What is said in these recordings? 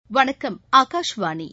வணக்கம் ஆகாஷவாணி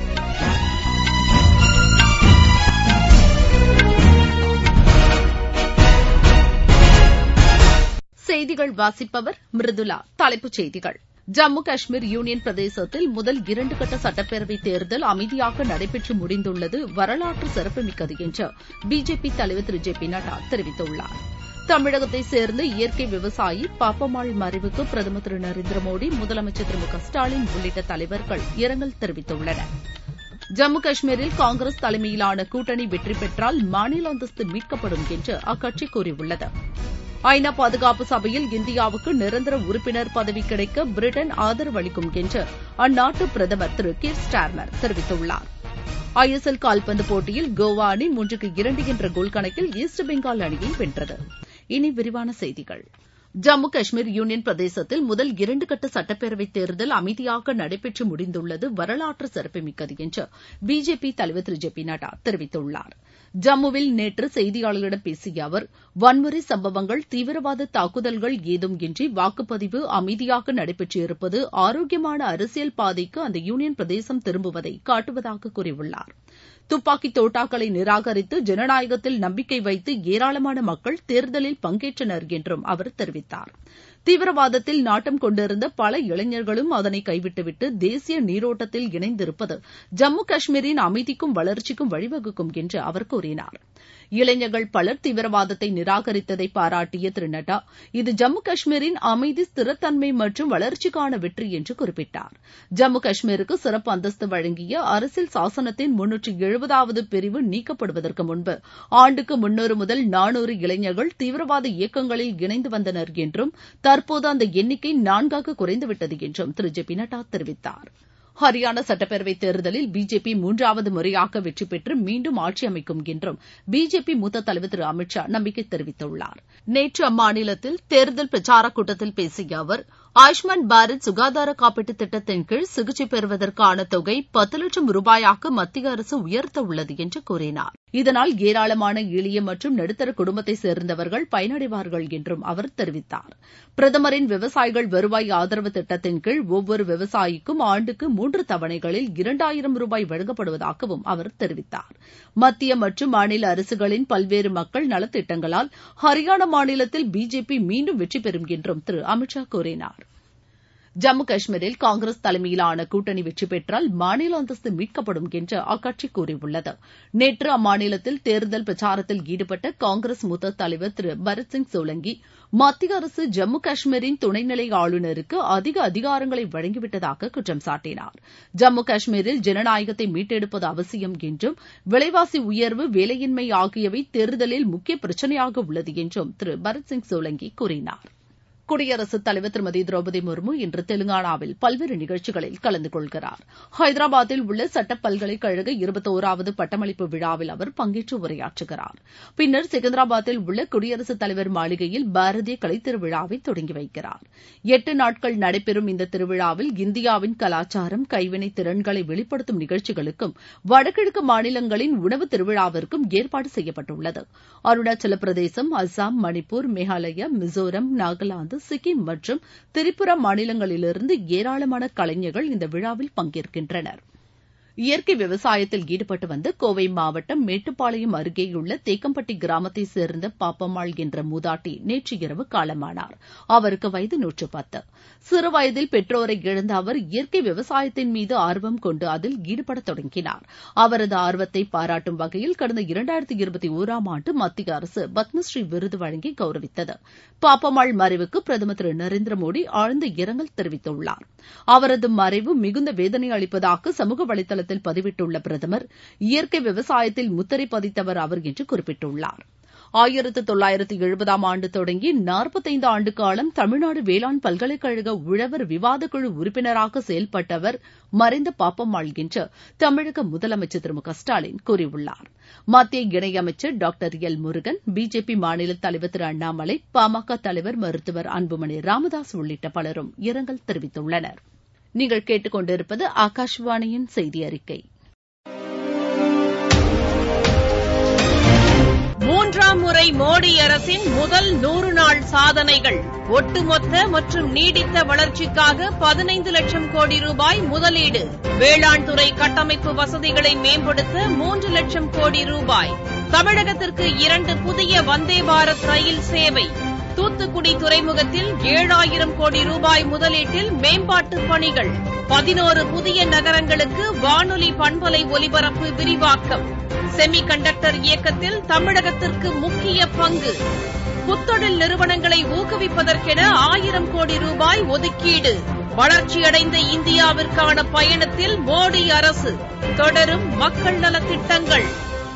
செய்திகள் வாசிப்பவர் மிருதுளா தலைப்புச் செய்திகள் ஜம்மு காஷ்மீர் யூனியன் பிரதேசத்தில் முதல் இரண்டு கட்ட சட்டப்பேரவைத் தேர்தல் அமைதியாக நடைபெற்று முடிந்துள்ளது வரலாற்று சிறப்புமிக்கது என்று பிஜேபி தலைவர் திரு ஜே பி நட்டா தெரிவித்துள்ளார் தமிழகத்தைச் சேர்ந்த இயற்கை விவசாயி பாப்பம்மாள் மறைவுக்கு பிரதமர் திரு நரேந்திர மோடி முதலமைச்சர் திரு மு க ஸ்டாலின் உள்ளிட்ட தலைவர்கள் இரங்கல் தெரிவித்துள்ளனர் ஜம்மு காஷ்மீரில் காங்கிரஸ் தலைமையிலான கூட்டணி வெற்றி பெற்றால் மாநில அந்தஸ்து மீட்கப்படும் என்று அக்கட்சி கூறியுள்ளது ஐநா பாதுகாப்பு சபையில் இந்தியாவுக்கு நிரந்தர உறுப்பினர் பதவி கிடைக்க பிரிட்டன் ஆதரவு அளிக்கும் என்று அந்நாட்டு பிரதமர் திரு கீர் ஸ்டார்மர் தெரிவித்துள்ளார் ஐ எஸ் எல் கால்பந்து போட்டியில் கோவா அணி மூன்றுக்கு இரண்டு என்ற கோல் கணக்கில் ஈஸ்ட் பெங்கால் அணியை வென்றது இனி விரிவான செய்திகள் ஜம்மு காஷ்மீர் யூனியன் பிரதேசத்தில் முதல் இரண்டு கட்ட சட்டப்பேரவைத் தேர்தல் அமைதியாக நடைபெற்று முடிந்துள்ளது வரலாற்று சிறப்புமிக்கது என்று பிஜேபி தலைவர் திரு ஜே பி நட்டா தெரிவித்துள்ளார் ஜம்முவில் நேற்று செய்தியாளர்களிடம் பேசிய அவர் வன்முறை சம்பவங்கள் தீவிரவாத தாக்குதல்கள் ஏதும் இன்றி வாக்குப்பதிவு அமைதியாக நடைபெற்றிருப்பது ஆரோக்கியமான அரசியல் பாதைக்கு அந்த யூனியன் பிரதேசம் திரும்புவதை காட்டுவதாக கூறியுள்ளார் துப்பாக்கி தோட்டாக்களை நிராகரித்து ஜனநாயகத்தில் நம்பிக்கை வைத்து ஏராளமான மக்கள் தேர்தலில் பங்கேற்றனர் என்றும் அவர் தெரிவித்தார் தீவிரவாதத்தில் நாட்டம் கொண்டிருந்த பல இளைஞர்களும் அதனை கைவிட்டுவிட்டு தேசிய நீரோட்டத்தில் இணைந்திருப்பது ஜம்மு காஷ்மீரின் அமைதிக்கும் வளர்ச்சிக்கும் வழிவகுக்கும் என்று அவர் கூறினார் இளைஞர்கள் பலர் தீவிரவாதத்தை நிராகரித்ததை பாராட்டிய திரு நட்டா இது ஜம்மு காஷ்மீரின் அமைதி ஸ்திரத்தன்மை மற்றும் வளர்ச்சிக்கான வெற்றி என்று குறிப்பிட்டார் ஜம்மு காஷ்மீருக்கு சிறப்பு அந்தஸ்து வழங்கிய அரசியல் சாசனத்தின் முன்னூற்றி எழுபதாவது பிரிவு நீக்கப்படுவதற்கு முன்பு ஆண்டுக்கு முன்னூறு முதல் நானூறு இளைஞர்கள் தீவிரவாத இயக்கங்களில் இணைந்து வந்தனர் என்றும் தற்போது அந்த எண்ணிக்கை நான்காக குறைந்துவிட்டது என்றும் திரு ஜே பி நட்டா தெரிவித்தார் ஹரியானா சட்டப்பேரவைத் தேர்தலில் பிஜேபி மூன்றாவது முறையாக வெற்றி பெற்று மீண்டும் ஆட்சி அமைக்கும் என்றும் பிஜேபி மூத்த தலைவர் திரு அமித் ஷா நம்பிக்கை தெரிவித்துள்ளார் நேற்று அம்மாநிலத்தில் தேர்தல் பிரச்சாரக் கூட்டத்தில் பேசிய அவர் ஆயுஷ்மான் பாரத் சுகாதார காப்பீட்டுத் திட்டத்தின் கீழ் சிகிச்சை பெறுவதற்கான தொகை பத்து லட்சம் ரூபாயாக மத்திய அரசு உயர்த்த உள்ளது என்று கூறினார் இதனால் ஏராளமான எளிய மற்றும் நடுத்தர குடும்பத்தைச் சேர்ந்தவர்கள் பயனடைவார்கள் என்றும் அவர் தெரிவித்தார் பிரதமரின் விவசாயிகள் வருவாய் ஆதரவு திட்டத்தின் கீழ் ஒவ்வொரு விவசாயிக்கும் ஆண்டுக்கு மூன்று தவணைகளில் இரண்டாயிரம் ரூபாய் வழங்கப்படுவதாகவும் அவர் தெரிவித்தார் மத்திய மற்றும் மாநில அரசுகளின் பல்வேறு மக்கள் நலத்திட்டங்களால் ஹரியானா மாநிலத்தில் பிஜேபி மீண்டும் வெற்றி பெறும் என்றும் திரு அமித் ஷா கூறினார் ஜம்மு காஷ்மீரில் காங்கிரஸ் தலைமையிலான கூட்டணி வெற்றி பெற்றால் மாநில அந்தஸ்து மீட்கப்படும் என்று அக்கட்சி கூறியுள்ளது நேற்று அம்மாநிலத்தில் தேர்தல் பிரச்சாரத்தில் ஈடுபட்ட காங்கிரஸ் மூத்த தலைவர் திரு பரத் சிங் சோலங்கி மத்திய அரசு ஜம்மு காஷ்மீரின் துணைநிலை ஆளுநருக்கு அதிக அதிகாரங்களை வழங்கிவிட்டதாக குற்றம் சாட்டினார் ஜம்மு காஷ்மீரில் ஜனநாயகத்தை மீட்டெடுப்பது அவசியம் என்றும் விலைவாசி உயர்வு வேலையின்மை ஆகியவை தேர்தலில் முக்கிய பிரச்சனையாக உள்ளது என்றும் திரு பரத் சிங் சோலங்கி கூறினார் குடியரசுத் தலைவர் திருமதி திரௌபதி முர்மு இன்று தெலங்கானாவில் பல்வேறு நிகழ்ச்சிகளில் கலந்து கொள்கிறார் ஹைதராபாத்தில் உள்ள சட்ட பல்கலைக்கழக இருபத்தோராவது பட்டமளிப்பு விழாவில் அவர் பங்கேற்று உரையாற்றுகிறார் பின்னர் செகந்திராபாத்தில் உள்ள குடியரசுத் தலைவர் மாளிகையில் பாரதிய கலைத்திருவிழாவை தொடங்கி வைக்கிறார் எட்டு நாட்கள் நடைபெறும் இந்த திருவிழாவில் இந்தியாவின் கலாச்சாரம் கைவினை திறன்களை வெளிப்படுத்தும் நிகழ்ச்சிகளுக்கும் வடகிழக்கு மாநிலங்களின் உணவு திருவிழாவிற்கும் ஏற்பாடு செய்யப்பட்டுள்ளது அருணாச்சல பிரதேசம் அஸ்ஸாம் மணிப்பூர் மேகாலயா மிசோரம் நாகாலாந்து சிக்கிம் மற்றும் திரிபுரா மாநிலங்களிலிருந்து ஏராளமான கலைஞர்கள் இந்த விழாவில் பங்கேற்கின்றனர் இயற்கை விவசாயத்தில் ஈடுபட்டு வந்த கோவை மாவட்டம் மேட்டுப்பாளையம் அருகேயுள்ள தேக்கம்பட்டி கிராமத்தை சேர்ந்த பாப்பம்மாள் என்ற மூதாட்டி நேற்று இரவு காலமானார் அவருக்கு வயது நூற்று பத்து சிறு வயதில் பெற்றோரை இழந்த அவர் இயற்கை விவசாயத்தின் மீது ஆர்வம் கொண்டு அதில் ஈடுபட தொடங்கினார் அவரது ஆர்வத்தை பாராட்டும் வகையில் கடந்த இரண்டாயிரத்தி இருபத்தி ஒராம் ஆண்டு மத்திய அரசு பத்மஸ்ரீ விருது வழங்கி கௌரவித்தது பாப்பம்மாள் மறைவுக்கு பிரதமர் திரு நரேந்திர மோடி ஆழ்ந்த இரங்கல் தெரிவித்துள்ளார் அவரது மறைவு மிகுந்த வேதனை அளிப்பதாக சமூக வலைதள தளத்தில் பதிவிட்டுள்ள பிரதமர் இயற்கை விவசாயத்தில் முத்திரை பதித்தவர் அவர் என்று குறிப்பிட்டுள்ளார் ஆயிரத்து தொள்ளாயிரத்து எழுபதாம் ஆண்டு தொடங்கி நாற்பத்தைந்து ஆண்டு காலம் தமிழ்நாடு வேளாண் பல்கலைக்கழக உழவர் விவாதக்குழு உறுப்பினராக செயல்பட்டவர் மறைந்த பாப்பம்மாள் என்று தமிழக முதலமைச்சர் திரு மு க ஸ்டாலின் கூறியுள்ளார் மத்திய இணையமைச்சர் டாக்டர் எல் முருகன் பிஜேபி மாநில தலைவர் திரு அண்ணாமலை பாமக தலைவர் மருத்துவர் அன்புமணி ராமதாஸ் உள்ளிட்ட பலரும் இரங்கல் தெரிவித்துள்ளனர் நீங்கள் கேட்டுக்கொண்டிருப்பது ஆகாஷவாணியின் செய்தி அறிக்கை மூன்றாவது இரண்டாம் முறை மோடி அரசின் முதல் நூறு நாள் சாதனைகள் ஒட்டுமொத்த மற்றும் நீடித்த வளர்ச்சிக்காக பதினைந்து லட்சம் கோடி ரூபாய் முதலீடு வேளாண் துறை கட்டமைப்பு வசதிகளை மேம்படுத்த மூன்று லட்சம் கோடி ரூபாய் தமிழகத்திற்கு இரண்டு புதிய வந்தே பாரத் ரயில் சேவை தூத்துக்குடி துறைமுகத்தில் ஏழாயிரம் கோடி ரூபாய் முதலீட்டில் மேம்பாட்டுப் பணிகள் பதினோரு புதிய நகரங்களுக்கு வானொலி பண்பலை ஒலிபரப்பு விரிவாக்கம் செமி கண்டக்டர் இயக்கத்தில் தமிழகத்திற்கு முக்கிய பங்கு புத்தொழில் நிறுவனங்களை ஊக்குவிப்பதற்கென ஆயிரம் கோடி ரூபாய் ஒதுக்கீடு வளர்ச்சியடைந்த இந்தியாவிற்கான பயணத்தில் மோடி அரசு தொடரும் மக்கள் நலத்திட்டங்கள்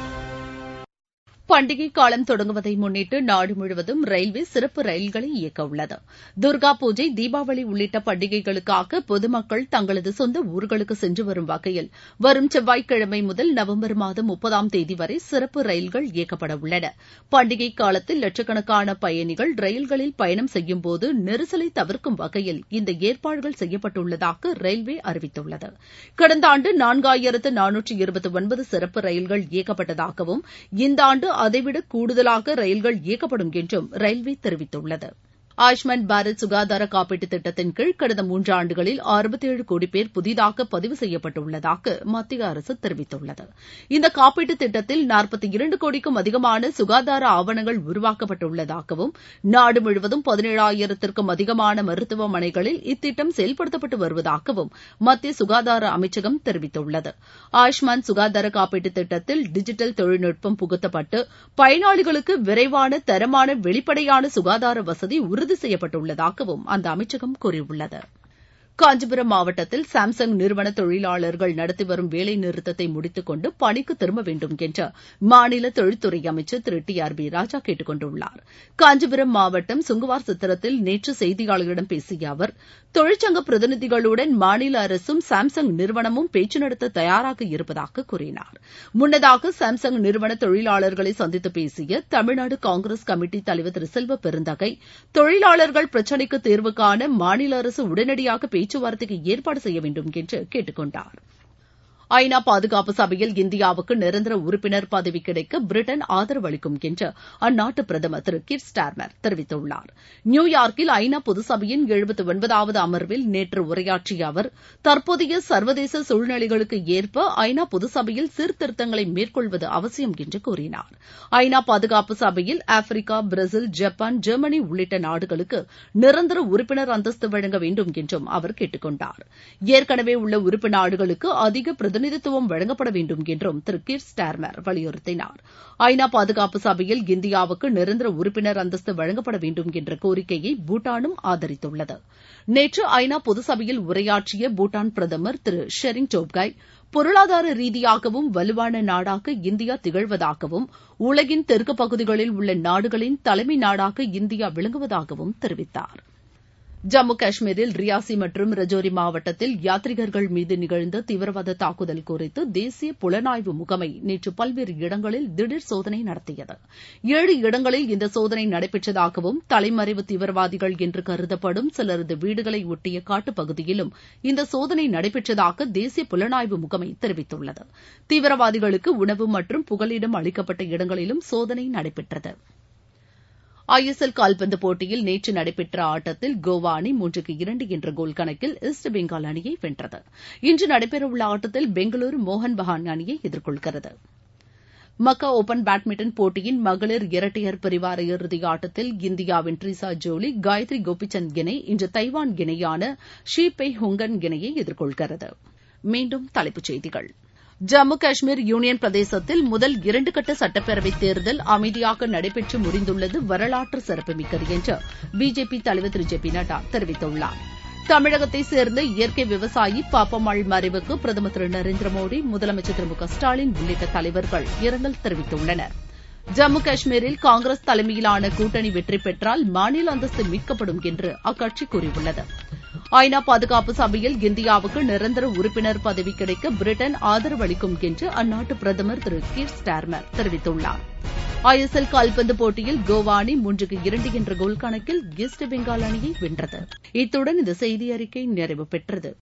பண்டிகை காலம் தொடங்குவதை முன்னிட்டு நாடு முழுவதும் ரயில்வே சிறப்பு ரயில்களை இயக்க உள்ளது துர்கா பூஜை தீபாவளி உள்ளிட்ட பண்டிகைகளுக்காக பொதுமக்கள் தங்களது சொந்த ஊர்களுக்கு சென்று வரும் வகையில் வரும் செவ்வாய்க்கிழமை முதல் நவம்பர் மாதம் முப்பதாம் தேதி வரை சிறப்பு ரயில்கள் இயக்கப்பட உள்ளன பண்டிகை காலத்தில் லட்சக்கணக்கான பயணிகள் ரயில்களில் பயணம் செய்யும்போது நெரிசலை தவிர்க்கும் வகையில் இந்த ஏற்பாடுகள் செய்யப்பட்டுள்ளதாக ரயில்வே அறிவித்துள்ளது கடந்த ஆண்டு நான்காயிரத்து நானூற்று இருபத்தி ஒன்பது சிறப்பு ரயில்கள் இயக்கப்பட்டதாகவும் இந்த ஆண்டு அதைவிட கூடுதலாக ரயில்கள் இயக்கப்படும் என்றும் ரயில்வே தெரிவித்துள்ளது ஆயுஷ்மான் பாரத் சுகாதார காப்பீட்டு திட்டத்தின் கீழ் கடந்த மூன்றாண்டுகளில் அறுபத்தேழு கோடி பேர் புதிதாக பதிவு செய்யப்பட்டுள்ளதாக மத்திய அரசு தெரிவித்துள்ளது இந்த காப்பீட்டு திட்டத்தில் நாற்பத்தி இரண்டு கோடிக்கும் அதிகமான சுகாதார ஆவணங்கள் உருவாக்கப்பட்டுள்ளதாகவும் நாடு முழுவதும் பதினேழாயிரத்திற்கும் அதிகமான மருத்துவமனைகளில் இத்திட்டம் செயல்படுத்தப்பட்டு வருவதாகவும் மத்திய சுகாதார அமைச்சகம் தெரிவித்துள்ளது ஆயுஷ்மான் சுகாதார காப்பீட்டு திட்டத்தில் டிஜிட்டல் தொழில்நுட்பம் புகுத்தப்பட்டு பயனாளிகளுக்கு விரைவான தரமான வெளிப்படையான சுகாதார வசதி உறுதி செய்யப்பட்டுள்ளதாகவும் அந்த அமைச்சகம் கூறியுள்ளது காஞ்சிபுரம் மாவட்டத்தில் சாம்சங் நிறுவன தொழிலாளர்கள் நடத்தி வரும் வேலை நிறுத்தத்தை முடித்துக் கொண்டு பணிக்கு திரும்ப வேண்டும் என்று மாநில தொழில்துறை அமைச்சர் திரு டி ஆர் பி ராஜா கேட்டுக் கொண்டுள்ளார் காஞ்சிபுரம் மாவட்டம் சுங்குவார் சித்திரத்தில் நேற்று செய்தியாளர்களிடம் பேசிய அவர் தொழிற்சங்க பிரதிநிதிகளுடன் மாநில அரசும் சாம்சங் நிறுவனமும் பேச்சு நடத்த தயாராக இருப்பதாக கூறினார் முன்னதாக சாம்சங் நிறுவன தொழிலாளர்களை சந்தித்து பேசிய தமிழ்நாடு காங்கிரஸ் கமிட்டி தலைவர் திரு செல்வ பெருந்தகை தொழிலாளர்கள் பிரச்சினைக்கு தீர்வு காண மாநில அரசு உடனடியாக பேச்சுவார்த்தைக்கு ஏற்பாடு செய்ய வேண்டும் என்று கேட்டுக் கொண்டார் ஐநா பாதுகாப்பு சபையில் இந்தியாவுக்கு நிரந்தர உறுப்பினர் பதவி கிடைக்க பிரிட்டன் ஆதரவு அளிக்கும் என்று அந்நாட்டு பிரதமர் திரு கீர் ஸ்டார்மர் தெரிவித்துள்ளார் நியூயார்க்கில் ஐநா பொதுசபையின் எழுபத்தி ஒன்பதாவது அமர்வில் நேற்று உரையாற்றிய அவர் தற்போதைய சர்வதேச சூழ்நிலைகளுக்கு ஏற்ப ஐநா பொதுசபையில் சீர்திருத்தங்களை மேற்கொள்வது அவசியம் என்று கூறினார் ஐநா பாதுகாப்பு சபையில் ஆப்பிரிக்கா பிரேசில் ஜப்பான் ஜெர்மனி உள்ளிட்ட நாடுகளுக்கு நிரந்தர உறுப்பினர் அந்தஸ்து வழங்க வேண்டும் என்றும் அவர் கேட்டுக் கொண்டார் ஏற்கனவே உள்ள உறுப்பு நாடுகளுக்கு அதிக பிரதிநிதித்துவம் வழங்கப்பட வேண்டும் என்றும் திரு கீர் ஸ்டார்மர் வலியுறுத்தினார் ஐநா பாதுகாப்பு சபையில் இந்தியாவுக்கு நிரந்தர உறுப்பினர் அந்தஸ்து வழங்கப்பட வேண்டும் என்ற கோரிக்கையை பூட்டானும் ஆதரித்துள்ளது நேற்று ஐநா பொதுசபையில் உரையாற்றிய பூட்டான் பிரதமர் திரு ஷெரிங் டோப்கை பொருளாதார ரீதியாகவும் வலுவான நாடாக இந்தியா திகழ்வதாகவும் உலகின் தெற்கு பகுதிகளில் உள்ள நாடுகளின் தலைமை நாடாக இந்தியா விளங்குவதாகவும் தெரிவித்தார் ஜம்மு காஷ்மீரில் ரியாசி மற்றும் ரஜோரி மாவட்டத்தில் யாத்ரிகர்கள் மீது நிகழ்ந்த தீவிரவாத தாக்குதல் குறித்து தேசிய புலனாய்வு முகமை நேற்று பல்வேறு இடங்களில் திடீர் சோதனை நடத்தியது ஏழு இடங்களில் இந்த சோதனை நடைபெற்றதாகவும் தலைமறைவு தீவிரவாதிகள் என்று கருதப்படும் சிலரது வீடுகளை ஒட்டிய காட்டுப்பகுதியிலும் இந்த சோதனை நடைபெற்றதாக தேசிய புலனாய்வு முகமை தெரிவித்துள்ளது தீவிரவாதிகளுக்கு உணவு மற்றும் புகலிடம் அளிக்கப்பட்ட இடங்களிலும் சோதனை நடைபெற்றது ஐ எஸ் எல் கால்பந்து போட்டியில் நேற்று நடைபெற்ற ஆட்டத்தில் கோவா அணி மூன்றுக்கு இரண்டு என்ற கோல் கணக்கில் ஈஸ்ட் பெங்கால் அணியை வென்றது இன்று நடைபெறவுள்ள ஆட்டத்தில் பெங்களூரு மோகன் பகான் அணியை எதிர்கொள்கிறது மக்கா ஒபன் பேட்மிண்டன் போட்டியின் மகளிர் இரட்டையர் பிரிவு அரையிறுதி ஆட்டத்தில் இந்தியாவின் ட்ரிசா ஜோலி காயத்ரி கோபிசந்த் இணை இன்று தைவான் இணையான ஷி பெய் ஹுங்கன் இணையை எதிர்கொள்கிறது மீண்டும் தலைப்புச் செய்திகள் ஜம்மு காஷ்மீர் யூனியன் பிரதேசத்தில் முதல் இரண்டு கட்ட சட்டப்பேரவைத் தேர்தல் அமைதியாக நடைபெற்று முடிந்துள்ளது வரலாற்று சிறப்புமிக்கது என்று பிஜேபி தலைவர் திரு ஜே பி நட்டா தெரிவித்துள்ளார் தமிழகத்தைச் சேர்ந்த இயற்கை விவசாயி பாப்பம்மாள் மறைவுக்கு பிரதமர் திரு நரேந்திர மோடி முதலமைச்சர் திரு மு க ஸ்டாலின் உள்ளிட்ட தலைவர்கள் இரங்கல் தெரிவித்துள்ளனர் ஜம்மு காஷ்மீரில் காங்கிரஸ் தலைமையிலான கூட்டணி வெற்றி பெற்றால் மாநில அந்தஸ்து மீட்கப்படும் என்று அக்கட்சி கூறியுள்ளது ஐநா பாதுகாப்பு சபையில் இந்தியாவுக்கு நிரந்தர உறுப்பினர் பதவி கிடைக்க பிரிட்டன் ஆதரவு அளிக்கும் என்று அந்நாட்டு பிரதமர் திரு கீர் ஸ்டார்மர் தெரிவித்துள்ளார் ஐ எஸ் எல் கால்பந்து போட்டியில் கோவா அணி மூன்றுக்கு இரண்டு என்ற கோல் கணக்கில் ஈஸ்ட் பெங்கால் அணியை வென்றது இத்துடன் இந்த செய்தி அறிக்கை நிறைவு பெற்றது